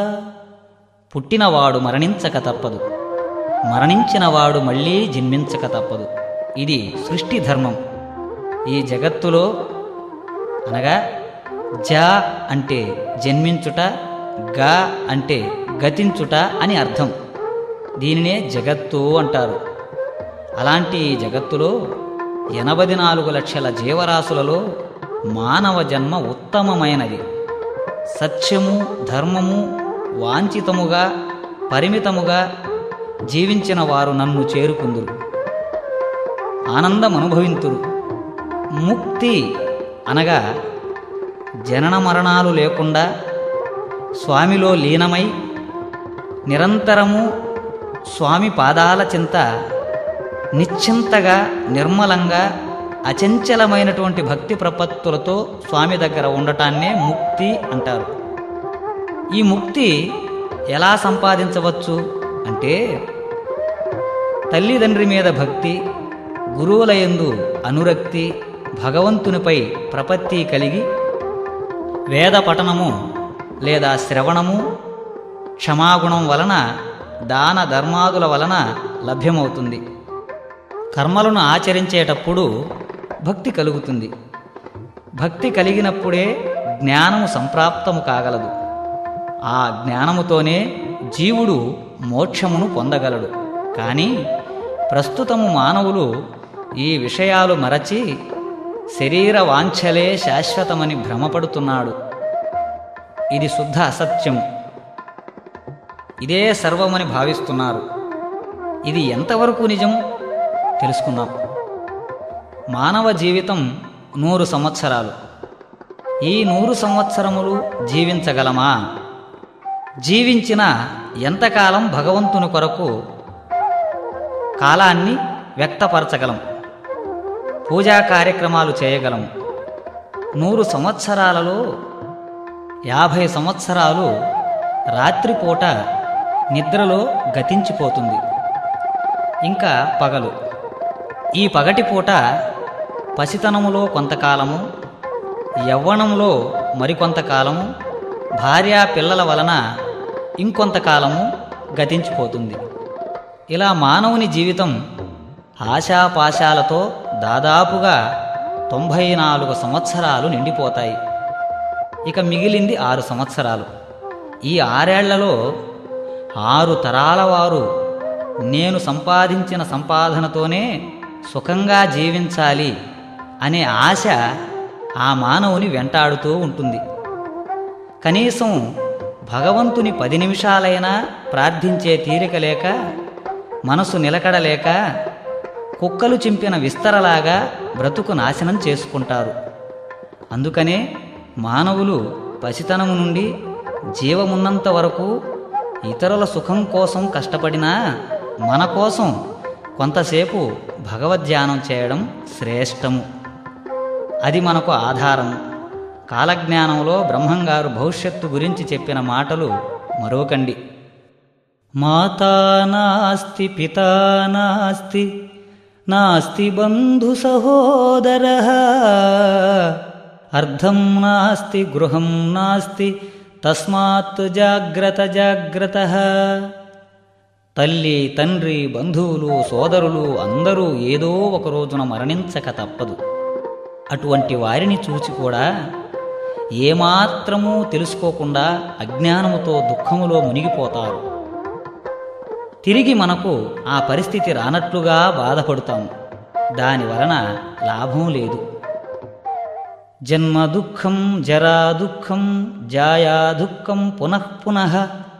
పుట్టినవాడు మరణించక తప్పదు మరణించినవాడు మళ్ళీ జన్మించక తప్పదు ఇది సృష్టి ధర్మం ఈ జగత్తులో అనగా జ అంటే జన్మించుట గ అంటే గతించుట అని అర్థం దీనినే జగత్తు అంటారు అలాంటి ఈ జగత్తులో ఎనభై నాలుగు లక్షల జీవరాశులలో మానవ జన్మ ఉత్తమమైనది సత్యము ధర్మము వాంఛితముగా పరిమితముగా జీవించిన వారు నన్ను చేరుకుందురు ఆనందం అనుభవింతురు ముక్తి అనగా జనన మరణాలు లేకుండా స్వామిలో లీనమై నిరంతరము స్వామి పాదాల చింత నిశ్చింతగా నిర్మలంగా అచంచలమైనటువంటి భక్తి ప్రపత్తులతో స్వామి దగ్గర ఉండటాన్నే ముక్తి అంటారు ఈ ముక్తి ఎలా సంపాదించవచ్చు అంటే తల్లిదండ్రి మీద భక్తి గురువులయందు అనురక్తి భగవంతునిపై ప్రపత్తి కలిగి వేద పఠనము లేదా శ్రవణము క్షమాగుణం వలన దాన ధర్మాదుల వలన లభ్యమవుతుంది కర్మలను ఆచరించేటప్పుడు భక్తి కలుగుతుంది భక్తి కలిగినప్పుడే జ్ఞానము సంప్రాప్తము కాగలదు ఆ జ్ఞానముతోనే జీవుడు మోక్షమును పొందగలడు కానీ ప్రస్తుతము మానవులు ఈ విషయాలు మరచి శరీర వాంఛలే శాశ్వతమని భ్రమపడుతున్నాడు ఇది శుద్ధ అసత్యము ఇదే సర్వమని భావిస్తున్నారు ఇది ఎంతవరకు నిజం తెలుసుకుందాం మానవ జీవితం నూరు సంవత్సరాలు ఈ నూరు సంవత్సరములు జీవించగలమా జీవించిన ఎంతకాలం భగవంతుని కొరకు కాలాన్ని వ్యక్తపరచగలం పూజా కార్యక్రమాలు చేయగలం నూరు సంవత్సరాలలో యాభై సంవత్సరాలు రాత్రిపూట నిద్రలో గతించిపోతుంది ఇంకా పగలు ఈ పగటి పూట పసితనములో కొంతకాలము యవ్వనంలో మరికొంతకాలము భార్యా పిల్లల వలన ఇంకొంతకాలము గతించిపోతుంది ఇలా మానవుని జీవితం ఆశాపాశాలతో దాదాపుగా తొంభై నాలుగు సంవత్సరాలు నిండిపోతాయి ఇక మిగిలింది ఆరు సంవత్సరాలు ఈ ఆరేళ్లలో ఆరు తరాల వారు నేను సంపాదించిన సంపాదనతోనే సుఖంగా జీవించాలి అనే ఆశ ఆ మానవుని వెంటాడుతూ ఉంటుంది కనీసం భగవంతుని పది నిమిషాలైనా ప్రార్థించే తీరిక లేక మనసు నిలకడలేక కుక్కలు చింపిన విస్తరలాగా బ్రతుకు నాశనం చేసుకుంటారు అందుకనే మానవులు పసితనము నుండి జీవమున్నంత వరకు ఇతరుల సుఖం కోసం కష్టపడినా మన కోసం కొంతసేపు భగవద్ధ్యానం చేయడం శ్రేష్టము అది మనకు ఆధారము కాలజ్ఞానంలో బ్రహ్మంగారు భవిష్యత్తు గురించి చెప్పిన మాటలు మరోకండి మాతా నాస్తి పితా నాస్తి నాస్తి బంధు సహోదర అర్ధం నాస్తి గృహం నాస్తి తస్మాత్ జాగ్రత్త జాగ్రత్త తల్లి తండ్రి బంధువులు సోదరులు అందరూ ఏదో ఒక రోజున మరణించక తప్పదు అటువంటి వారిని చూచి కూడా ఏమాత్రమూ తెలుసుకోకుండా అజ్ఞానముతో దుఃఖములో మునిగిపోతారు తిరిగి మనకు ఆ పరిస్థితి రానట్లుగా బాధపడుతాము దాని వలన లాభం లేదు జన్మ దుఃఖం జరా దుఃఖం జాయా దుఃఖం పునః పునః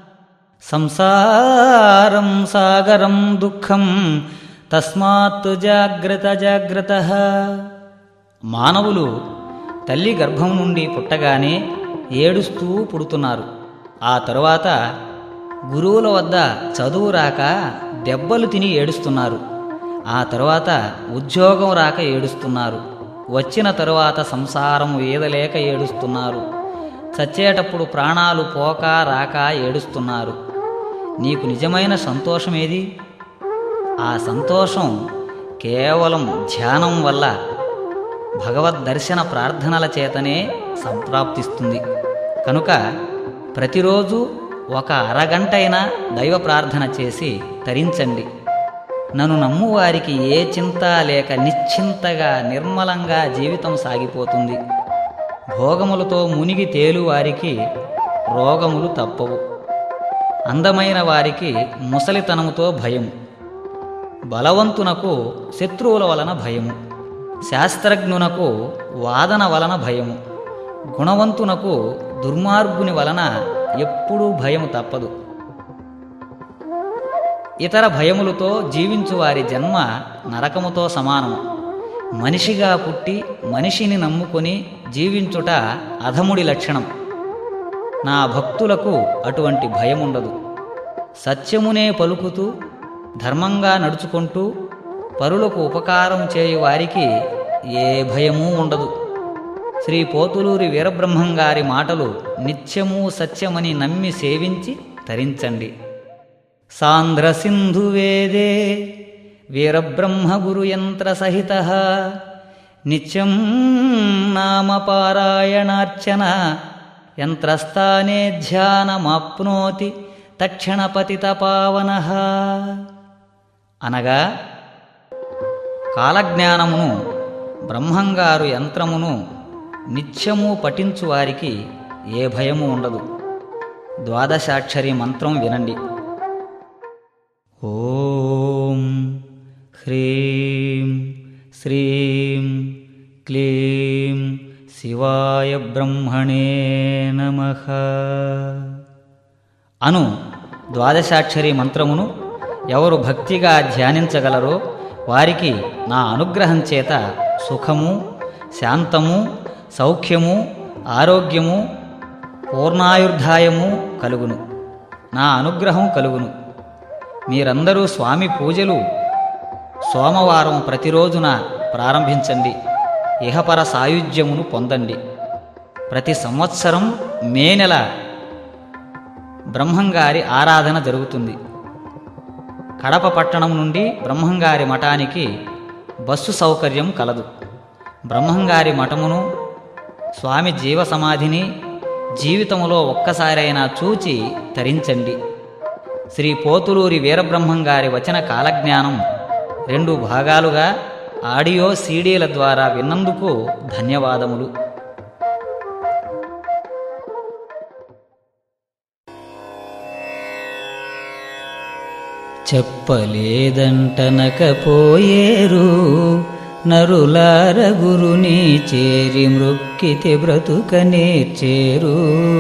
సంసారం సాగరం దుఃఖం తస్మాత్ జాగ్రత్త జాగ్రత్త మానవులు తల్లి గర్భం నుండి పుట్టగానే ఏడుస్తూ పుడుతున్నారు ఆ తరువాత గురువుల వద్ద చదువు రాక దెబ్బలు తిని ఏడుస్తున్నారు ఆ తరువాత ఉద్యోగం రాక ఏడుస్తున్నారు వచ్చిన తరువాత సంసారం వేదలేక ఏడుస్తున్నారు చచ్చేటప్పుడు ప్రాణాలు పోక రాక ఏడుస్తున్నారు నీకు నిజమైన సంతోషమేది ఆ సంతోషం కేవలం ధ్యానం వల్ల భగవద్ దర్శన ప్రార్థనల చేతనే సంప్రాప్తిస్తుంది కనుక ప్రతిరోజు ఒక అరగంటైనా దైవ ప్రార్థన చేసి తరించండి నన్ను నమ్మువారికి ఏ చింత లేక నిశ్చింతగా నిర్మలంగా జీవితం సాగిపోతుంది భోగములతో మునిగి తేలువారికి రోగములు తప్పవు అందమైన వారికి ముసలితనముతో భయము బలవంతునకు శత్రువుల వలన భయము శాస్త్రజ్ఞునకు వాదన వలన భయము గుణవంతునకు దుర్మార్గుని వలన ఎప్పుడూ భయము తప్పదు ఇతర భయములతో జీవించు వారి జన్మ నరకముతో సమానము మనిషిగా పుట్టి మనిషిని నమ్ముకొని జీవించుట అధముడి లక్షణం నా భక్తులకు అటువంటి భయముండదు సత్యమునే పలుకుతూ ధర్మంగా నడుచుకుంటూ పరులకు ఉపకారం చేయు వారికి ఏ భయమూ ఉండదు శ్రీ పోతులూరి వీరబ్రహ్మంగారి మాటలు నిత్యము సత్యమని నమ్మి సేవించి తరించండి సాంధ్ర సింధు వేదే వీరబ్రహ్మ గురుయంత్ర సహిత నిత్యం నామ పారాయణార్చన యంత్రస్థానే ధ్యానమాప్నోతి తక్షణపతిత పావన అనగా కాలజ్ఞానమును బ్రహ్మంగారు యంత్రమును నిత్యము పఠించు వారికి ఏ భయము ఉండదు ద్వాదశాక్షరి మంత్రం వినండి ఓం హ్రీం శ్రీం క్లీం శివాయ బ్రహ్మణే నమ అను ద్వాదశాక్షరి మంత్రమును ఎవరు భక్తిగా ధ్యానించగలరో వారికి నా అనుగ్రహం చేత సుఖము శాంతము సౌఖ్యము ఆరోగ్యము పూర్ణాయుర్ధాయము కలుగును నా అనుగ్రహం కలుగును మీరందరూ స్వామి పూజలు సోమవారం ప్రతిరోజున ప్రారంభించండి ఇహపర సాయుధ్యమును పొందండి ప్రతి సంవత్సరం మే నెల బ్రహ్మంగారి ఆరాధన జరుగుతుంది కడప పట్టణం నుండి బ్రహ్మంగారి మఠానికి బస్సు సౌకర్యం కలదు బ్రహ్మంగారి మఠమును స్వామి జీవ సమాధిని జీవితములో ఒక్కసారైనా చూచి తరించండి శ్రీ పోతులూరి వీరబ్రహ్మంగారి వచన కాలజ్ఞానం రెండు భాగాలుగా ఆడియో సీడీల ద్వారా విన్నందుకు ధన్యవాదములు చెప్పలేదంటనకపోయేరు నరులార గురుని చేరి మృక్కితి బ్రతుక నేర్చేరు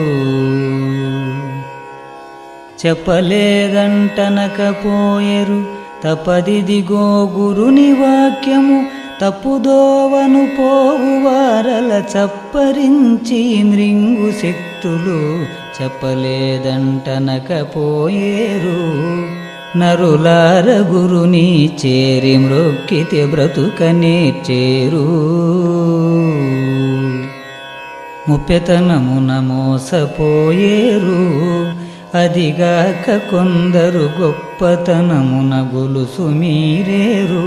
చెప్పలేదంటనకపోయేరు తపదిదిగో గురుని వాక్యము తప్పుదోవను పోవు వారల చప్పరించి మృంగు శక్తులు చెప్పలేదంటనకపోయేరు నరులార గురుని చేరి మృక్కితి బ్రతుక నేర్చేరు ముప్పెతనమున మోసపోయేరు అదిగాక కొందరు గొప్పతనమున గొలుసు మీరేరు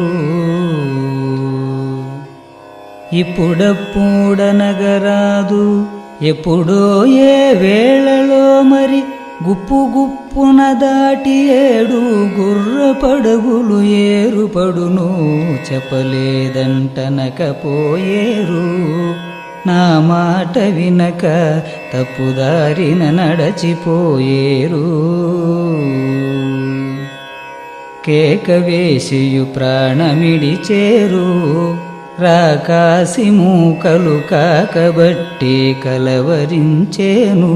ఇప్పుడప్పుడనగరాదు ఎప్పుడో ఏ వేళలో మరి గుప్పు గుప్పున దాటి ఏడు గుర్ర పడుగులు ఏరుపడును చెప్పలేదంటనకపోయేరు నా మాట వినక తప్పుదారిన నడచిపోయేరు కేక వేసియు ప్రాణమిడిచేరు రాకాసి మూకలు కాకబట్టి కలవరించేను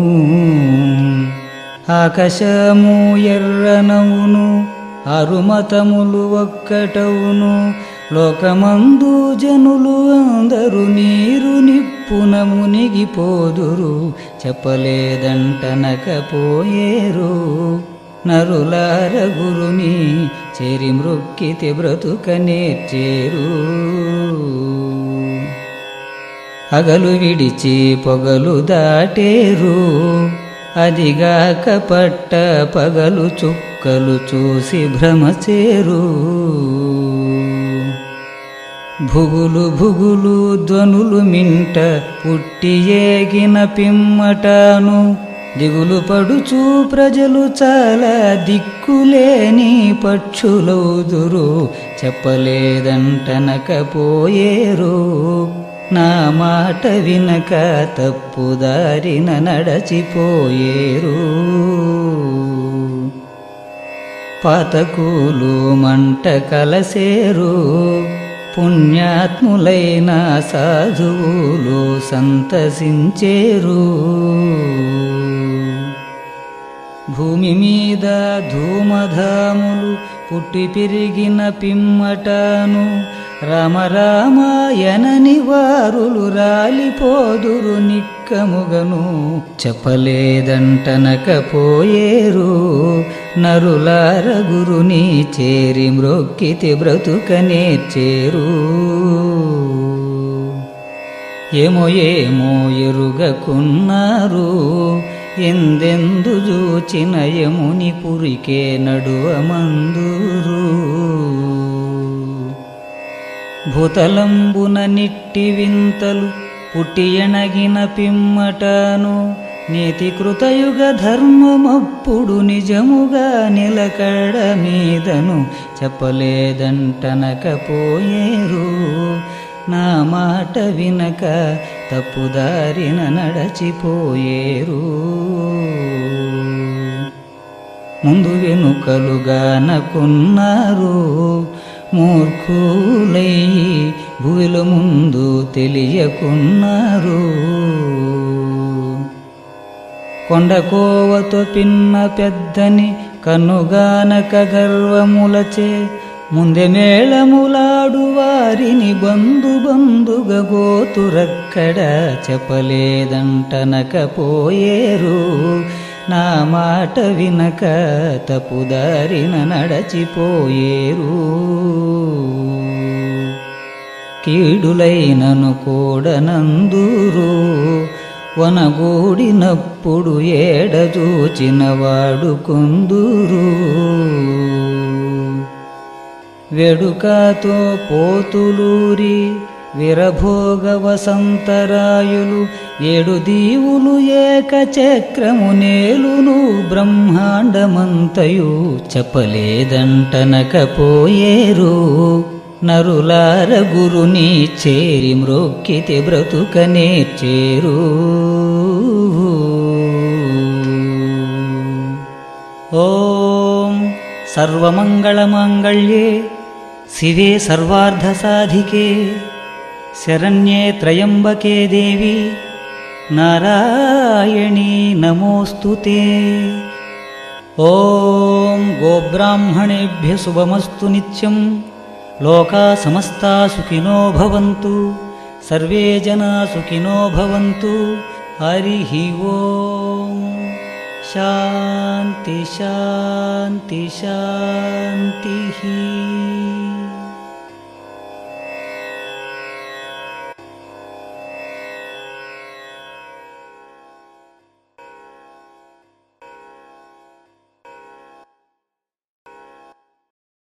ఆకాశము ఎర్రనవును అరుమతములు ఒక్కటవును లోకమందు జనులు అందరు నీరు నిప్పున మునిగిపోదురు చెప్పలేదంటనకపోయేరు నరులార గురుని చెరి మృక్కితి బ్రతుక నేర్చేరు అగలు విడిచి పొగలు దాటేరు అదిగాక పట్ట పగలు చుక్కలు చూసి భ్రమచేరు భుగులు భుగులు ధ్వనులు మింట పుట్టి ఏగిన పిమ్మటాను దిగులు పడుచు ప్రజలు చాలా దిక్కులేని పక్షులౌదురు చెప్పలేదంటనకపోయేరు నా మాట వినక తప్పుదారిన నడచిపోయేరు పాతకూలు మంట కలసేరు పుణ్యాత్ములైన సాధువులు సంతసించేరు భూమి మీద ధూమధాములు పుట్టి పెరిగిన పిమ్మటాను రామరామాయనని వారులు రాలిపోదురు నిక్కముగను చెప్పలేదంటనకపోయేరు నరులార గురుని చేరి మ్రొక్కితి బ్రతుక నేర్చేరు ఏమో ఏమో ఎరుగకున్నారు ఎందెందు జూచిన యముని పురికే నడువ మందురు భూతలంబున నిట్టి వింతలు పుట్టి ఎణగిన పిమ్మటాను నీతి కృతయుగ ధర్మమప్పుడు నిజముగా నిలకడ మీదను చెప్పలేదంటనకపోయేరు నా మాట వినక తప్పుదారిన నడచిపోయేరు ముందు వెనుకలుగానకున్నారు మూర్ఖులై భూమిల ముందు తెలియకున్నారు కొండకోవతో పిన్న పెద్దని కన్నుగానక గర్వములచే ముందె మేళములాడు వారిని బంధు బంధుగా గోతురక్కడ చెప్పలేదంటనకపోయేరు నా మాట వినక తప్పుదారిన నడచిపోయేరు కీడులైనను కూడనందురు వనగూడినప్పుడు ఏడ చూచిన వాడు కొందురు వెడుకతో పోతులూరి విరభోగ వసంతరాయులు ఏడు దీవులు ఏకచక్రము నేలును బ్రహ్మాండమంతయు చెప్పలేదంటనకపోయేరు నరులార గురుని చేరి మ్రొక్కితే బ్రతుక నేర్చేరు ఓం సర్వమంగళమాంగళ్యే శివే సర్వార్ధసాధికే శరణ్యే త్రయంబకే దేవి నారాయణీ నమోऽस्तु ते ఓం గోబ్రాహ్మణేభ్య శుభమస్తు నిత్యం లోకా సమస్తా సుఖినో భవంతు సర్వే జనా సుఖినో భవంతు హరి ఓం శాంతి శాంతి శాంతి